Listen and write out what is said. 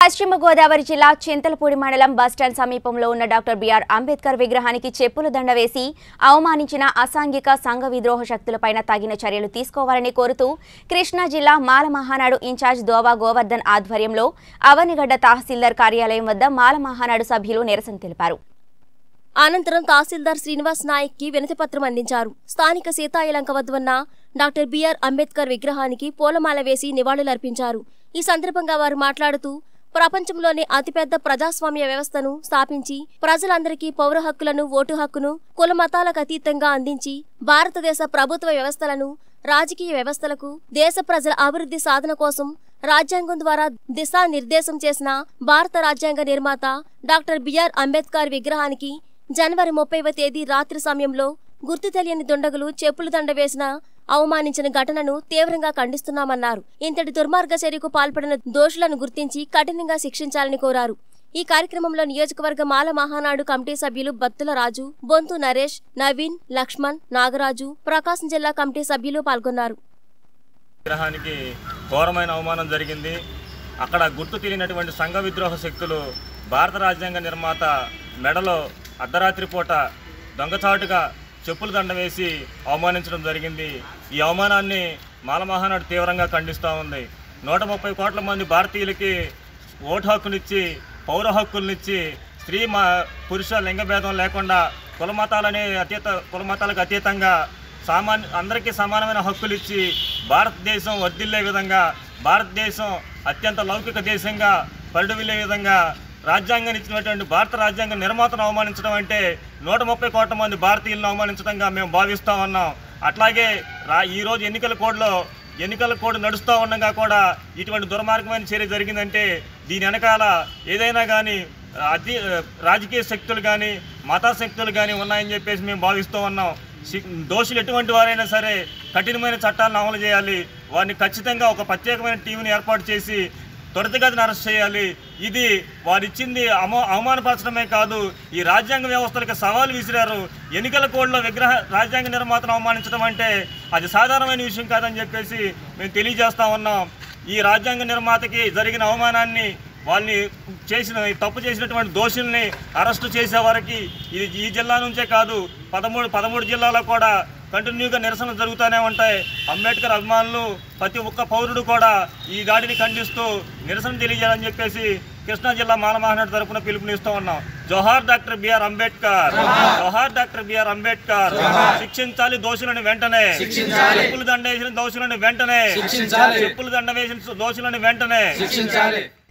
పశ్చిమ గోదావరి జిల్లా చింతలపూడి మండలం బస్టాండ్ సమీపంలో ఉన్న డాక్టర్ బిఆర్ అంబేద్కర్ విగ్రహానికి చెప్పుల దండ వేసి అవమానించిన అసాంఘిక సంఘ విద్రోహ శక్తులపైన తగిన చర్యలు తీసుకోవాలని కోరుతూ కృష్ణా జిల్లా మాల మహానాడు ఇన్ఛార్జ్ దోవా గోవర్ధన్ ఆధ్వర్యంలో అవనిగడ్డ తహసీల్దార్ కార్యాలయం వద్ద మాల మహానాడు సభ్యులు నిరసన తెలిపారు అనంతరం తహసీల్దార్ శ్రీనివాస్ నాయక్ కి వినతి పత్రం అందించారు స్థానిక సీతాయలంక వద్ద ఉన్న డాక్టర్ బిఆర్ అంబేద్కర్ విగ్రహానికి పూలమాల వేసి నివాళులర్పించారు ఈ సందర్భంగా వారు మాట్లాడుతూ ప్రపంచంలోనే అతిపెద్ద ప్రజాస్వామ్య వ్యవస్థను స్థాపించి ప్రజలందరికీ పౌర హక్కులను ఓటు హక్కును కుల మతాలకు అతీతంగా అందించి భారతదేశ ప్రభుత్వ వ్యవస్థలను రాజకీయ వ్యవస్థలకు దేశ ప్రజల అభివృద్ధి సాధన కోసం రాజ్యాంగం ద్వారా దిశానిర్దేశం చేసిన భారత రాజ్యాంగ నిర్మాత డాక్టర్ బిఆర్ అంబేద్కర్ విగ్రహానికి జనవరి ముప్పైవ తేదీ రాత్రి సమయంలో గుర్తు తెలియని దుండగులు చెప్పులు దండ వేసిన అవమానించిన ఘటనను తీవ్రంగా ఖండిస్తున్నామన్నారు ఇంతటి దుర్మార్గ చర్యకు పాల్పడిన దోషులను గుర్తించి కఠినంగా శిక్షించాలని కోరారు ఈ కార్యక్రమంలో నియోజకవర్గ మాల మహానాడు కమిటీ సభ్యులు బత్తుల రాజు బొంతు నరేష్ నవీన్ లక్ష్మణ్ నాగరాజు ప్రకాశం జిల్లా కమిటీ సభ్యులు పాల్గొన్నారు విగ్రహానికి ఘోరమైన అవమానం జరిగింది అక్కడ గుర్తు తెలియనటువంటి సంఘ విద్రోహ శక్తులు భారత రాజ్యాంగ నిర్మాత మెడలో అర్ధరాత్రి పూట దొంగచాటుగా చెప్పులు దండ వేసి అవమానించడం జరిగింది ఈ అవమానాన్ని మాలమహానాడు తీవ్రంగా ఖండిస్తూ ఉంది నూట ముప్పై కోట్ల మంది భారతీయులకి ఓటు హక్కునిచ్చి పౌర హక్కులనిచ్చి స్త్రీ మా పురుష లింగభేదం లేకుండా కుల మతాలనే అతీత కుల మతాలకు అతీతంగా సామాన్య అందరికీ సమానమైన హక్కులు ఇచ్చి భారతదేశం వర్ధిల్లే విధంగా భారతదేశం అత్యంత లౌకిక దేశంగా పరిడవిల్లే విధంగా రాజ్యాంగాన్ని ఇచ్చినటువంటి భారత రాజ్యాంగ నిర్మాతను అవమానించడం అంటే నూట ముప్పై కోట్ల మంది భారతీయులను అవమానించడంగా మేము భావిస్తూ ఉన్నాం అట్లాగే రా ఈరోజు ఎన్నికల కోడ్లో ఎన్నికల కోడ్ నడుస్తూ ఉండగా కూడా ఇటువంటి దుర్మార్గమైన చర్య జరిగిందంటే దీని వెనకాల ఏదైనా కానీ అతి రాజకీయ శక్తులు కానీ మత శక్తులు కానీ ఉన్నాయని చెప్పేసి మేము భావిస్తూ ఉన్నాం శి- దోషులు ఎటువంటి వారైనా సరే కఠినమైన చట్టాలను అమలు చేయాలి వారిని ఖచ్చితంగా ఒక ప్రత్యేకమైన టీంని ఏర్పాటు చేసి త్వరితగతిన అరెస్ట్ చేయాలి ఇది వారిచ్చింది అమ అవమానపరచడమే కాదు ఈ రాజ్యాంగ వ్యవస్థలకు సవాలు విసిరారు ఎన్నికల కోడ్లో విగ్రహ రాజ్యాంగ నిర్మాతను అవమానించడం అంటే అది సాధారణమైన విషయం కాదని చెప్పేసి మేము తెలియజేస్తా ఉన్నాం ఈ రాజ్యాంగ నిర్మాతకి జరిగిన అవమానాన్ని వాళ్ళని చేసిన తప్పు చేసినటువంటి దోషుల్ని అరెస్టు చేసే వరకు ఇది ఈ జిల్లా నుంచే కాదు పదమూడు పదమూడు జిల్లాలో కూడా కంటిన్యూగా నిరసన జరుగుతూనే ఉంటాయి అంబేద్కర్ అభిమానులు ప్రతి ఒక్క పౌరుడు కూడా ఈ దాడిని ఖండిస్తూ నిరసన తెలియజేయాలని చెప్పేసి కృష్ణా జిల్లా మాలమహానాడు తరపున పిలుపునిస్తూ ఉన్నాం జోహార్ డాక్టర్ బిఆర్ అంబేద్కర్ జోహార్ డాక్టర్ బిఆర్ అంబేద్కర్ శిక్షించాలి దోషులను వెంటనే చెప్పులు దండ వేసిన దోషులను వెంటనే చెప్పులు దండ వేసిన దోషులను వెంటనే